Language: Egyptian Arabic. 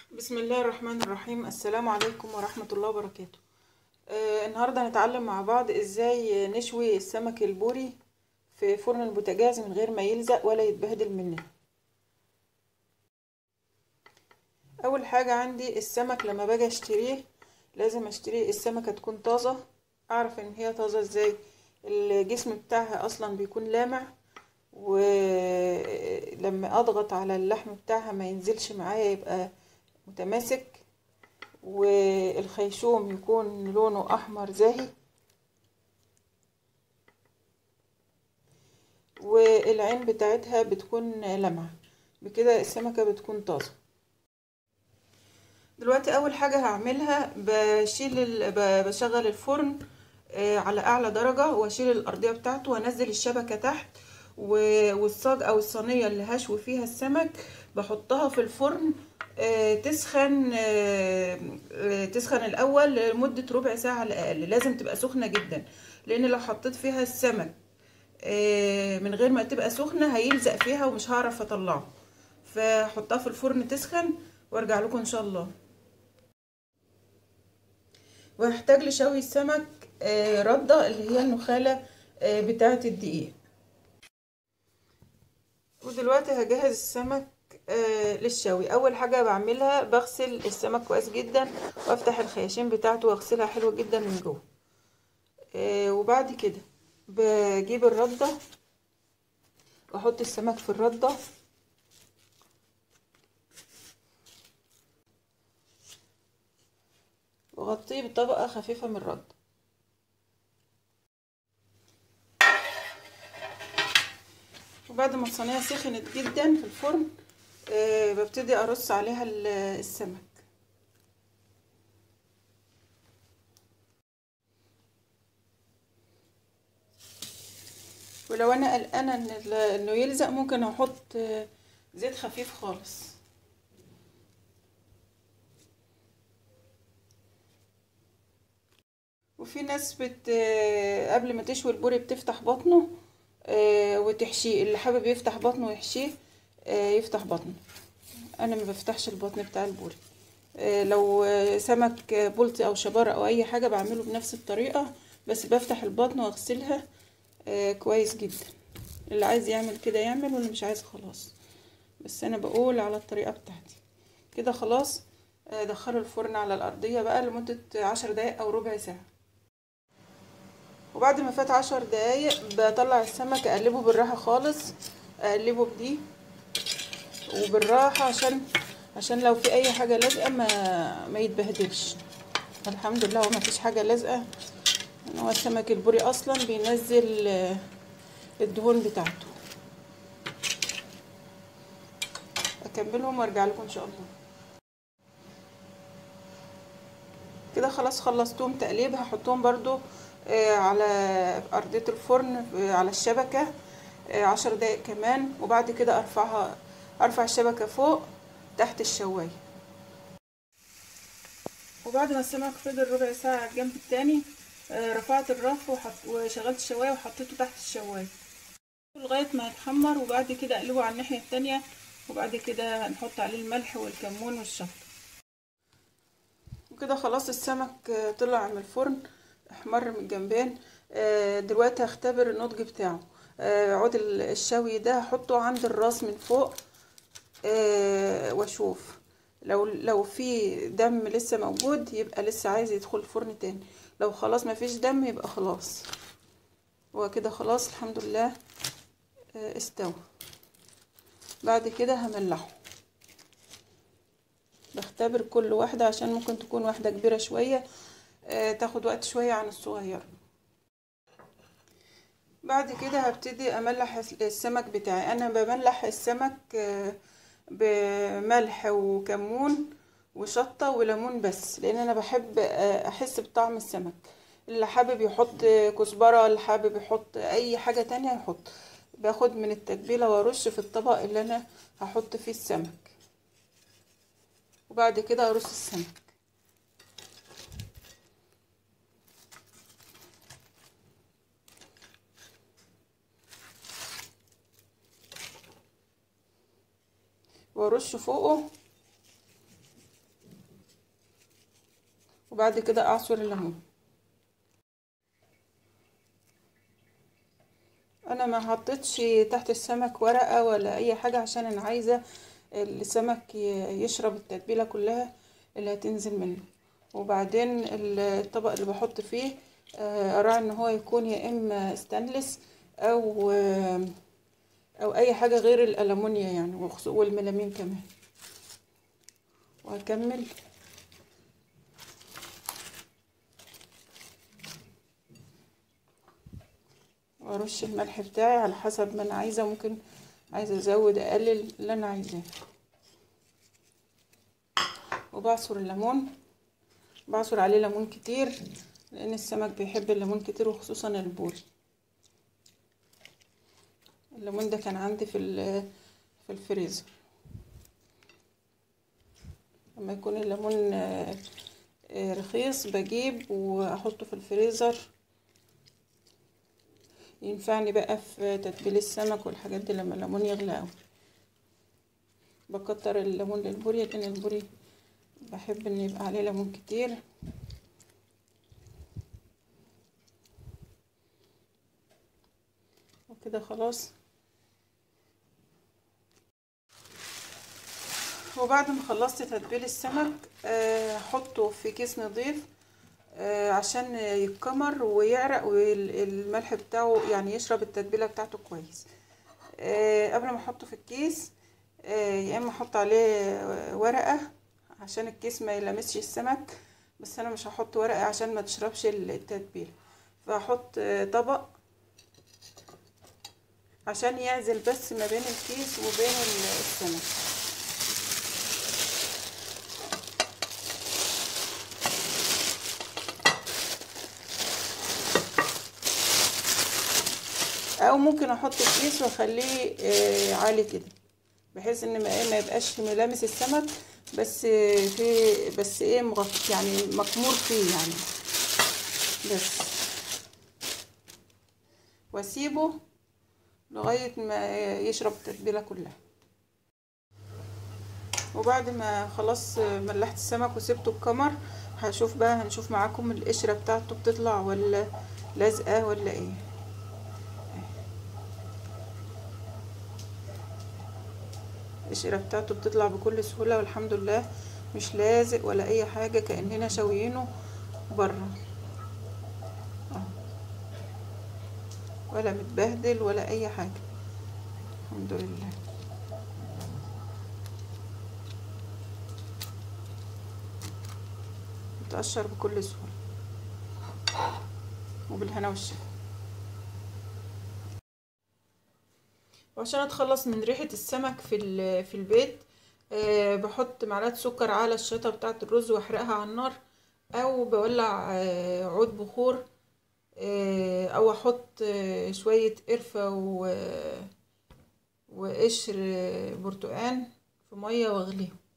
بسم الله الرحمن الرحيم السلام عليكم ورحمة الله وبركاته آه النهاردة هنتعلم مع بعض ازاي نشوي السمك البوري في فرن البوتاجاز من غير ما يلزق ولا يتبهدل مننا اول حاجة عندي السمك لما باجي اشتريه لازم اشتري السمكة تكون طازة اعرف ان هي طازة ازاي الجسم بتاعها اصلا بيكون لامع ولما اضغط على اللحم بتاعها ما ينزلش معايا يبقى متماسك والخيشوم يكون لونه احمر زاهي والعين بتاعتها بتكون لمعة بكده السمكة بتكون طازة دلوقتي اول حاجة هعملها بشيل بشغل الفرن على اعلى درجة واشيل الارضية بتاعته وانزل الشبكة تحت والصاج او الصينية اللي هشوي فيها السمك بحطها في الفرن تسخن تسخن الاول لمده ربع ساعه على الاقل لازم تبقى سخنه جدا لان لو حطيت فيها السمك من غير ما تبقى سخنه هيلزق فيها ومش هعرف اطلعه فحطها في الفرن تسخن وارجع لكم ان شاء الله وهحتاج لشوي السمك رده اللي هي النخاله بتاعه الدقيق ودلوقتي هجهز السمك آه للشوي اول حاجه بعملها بغسل السمك كويس جدا وافتح الخياشيم بتاعته واغسلها حلوه جدا من جوه آه وبعد كده بجيب الرده واحط السمك في الرده واغطيه بطبقه خفيفه من الرده وبعد ما الصينيه سخنت جدا في الفرن أه ببتدي ارص عليها السمك ولو انا قلقانه ان انه يلزق ممكن احط زيت خفيف خالص وفي ناس بت قبل ما تشوي البوري بتفتح بطنه أه وتحشيه اللي حابب يفتح بطنه ويحشيه يفتح بطنه انا ما بفتحش البطن بتاع البوري لو سمك بلطي او شبارة او اي حاجة بعمله بنفس الطريقة بس بفتح البطن واغسلها كويس جدا اللي عايز يعمل كده يعمل واللي مش عايز خلاص بس انا بقول على الطريقة بتاعتي كده خلاص دخلوا الفرن على الارضية بقى لمدة عشر دقايق او ربع ساعة وبعد ما فات عشر دقايق بطلع السمك اقلبه بالراحة خالص اقلبه بدي وبالراحه عشان عشان لو في اي حاجه لازقه ما ما يتبهدلش الحمد لله وما فيش حاجه لازقه هو السمك البوري اصلا بينزل الدهون بتاعته اكملهم وارجع لكم ان شاء الله كده خلاص خلصتهم تقليب هحطهم برضو على ارضيه الفرن على الشبكه عشر دقايق كمان وبعد كده ارفعها ارفع الشبكه فوق تحت الشوايه وبعد ما السمك فضل ربع ساعه على الجنب التاني رفعت الرف وحط وشغلت الشوايه وحطيته تحت الشوايه لغايه ما يتحمر وبعد كده اقلبه على الناحيه التانية وبعد كده نحط عليه الملح والكمون والشطه وكده خلاص السمك طلع من الفرن احمر من الجنبين دلوقتي هختبر النضج بتاعه عود الشوي ده هحطه عند الراس من فوق أه واشوف لو لو في دم لسه موجود يبقى لسه عايز يدخل الفرن تاني لو خلاص ما فيش دم يبقى خلاص هو كده خلاص الحمد لله أه استوى بعد كده هملحه بختبر كل واحدة عشان ممكن تكون واحدة كبيرة شوية أه تاخد وقت شوية عن الصغيرة بعد كده هبتدي املح السمك بتاعي انا بملح السمك بملح وكمون وشطه وليمون بس لان انا بحب احس بطعم السمك اللي حابب يحط كزبره اللي حابب يحط اي حاجه تانية يحط باخد من التتبيله وارش في الطبق اللي انا هحط فيه السمك وبعد كده ارص السمك وارش فوقه وبعد كده اعصر الليمون انا ما حطيتش تحت السمك ورقة ولا اي حاجة عشان انا عايزة السمك يشرب التتبيلة كلها اللي هتنزل منه وبعدين الطبق اللي بحط فيه اراعي ان هو يكون يا اما ستانلس او او اي حاجة غير الالومنيا يعني والميلامين كمان وهكمل وارش الملح بتاعي على حسب ما انا عايزه ممكن عايزه ازود اقلل اللي انا عايزاه وبعصر الليمون بعصر عليه ليمون كتير لان السمك بيحب الليمون كتير وخصوصا البوري الليمون ده كان عندي في في الفريزر لما يكون الليمون رخيص بجيب واحطه في الفريزر ينفعني بقى في تتبيل السمك والحاجات دي لما الليمون يغلى قوي بكتر الليمون للبوري لان البوري بحب ان يبقى عليه ليمون كتير وكده خلاص وبعد ما خلصت تتبيل السمك احطه في كيس نظيف عشان يتكمر ويعرق والملح بتاعه يعني يشرب التتبيله بتاعته كويس قبل ما احطه في الكيس يا اما احط عليه ورقه عشان الكيس ما يلمسش السمك بس انا مش هحط ورقه عشان ما تشربش التتبيله فهحط طبق عشان يعزل بس ما بين الكيس وبين السمك او ممكن احط الكيس واخليه آه عالي كده بحيث ان ما يبقاش ملامس السمك بس في بس ايه مغطي يعني مكمور فيه يعني بس واسيبه لغايه ما يشرب التتبيله كلها وبعد ما خلاص ملحت السمك وسبته الكمر هشوف بقى هنشوف معاكم القشره بتاعته بتطلع ولا لازقه ولا ايه القشرة بتاعته بتطلع بكل سهولة والحمد لله مش لازق ولا اي حاجة كأننا شويينه برا ولا متبهدل ولا اي حاجة الحمد لله بتقشر بكل سهولة وبالهنا والشفا وعشان اتخلص من ريحة السمك في في البيت أه بحط معلقة سكر على الشطة بتاعة الرز واحرقها على النار او بولع أه عود بخور أه او احط شوية قرفة وقشر برتقان في مية واغليهم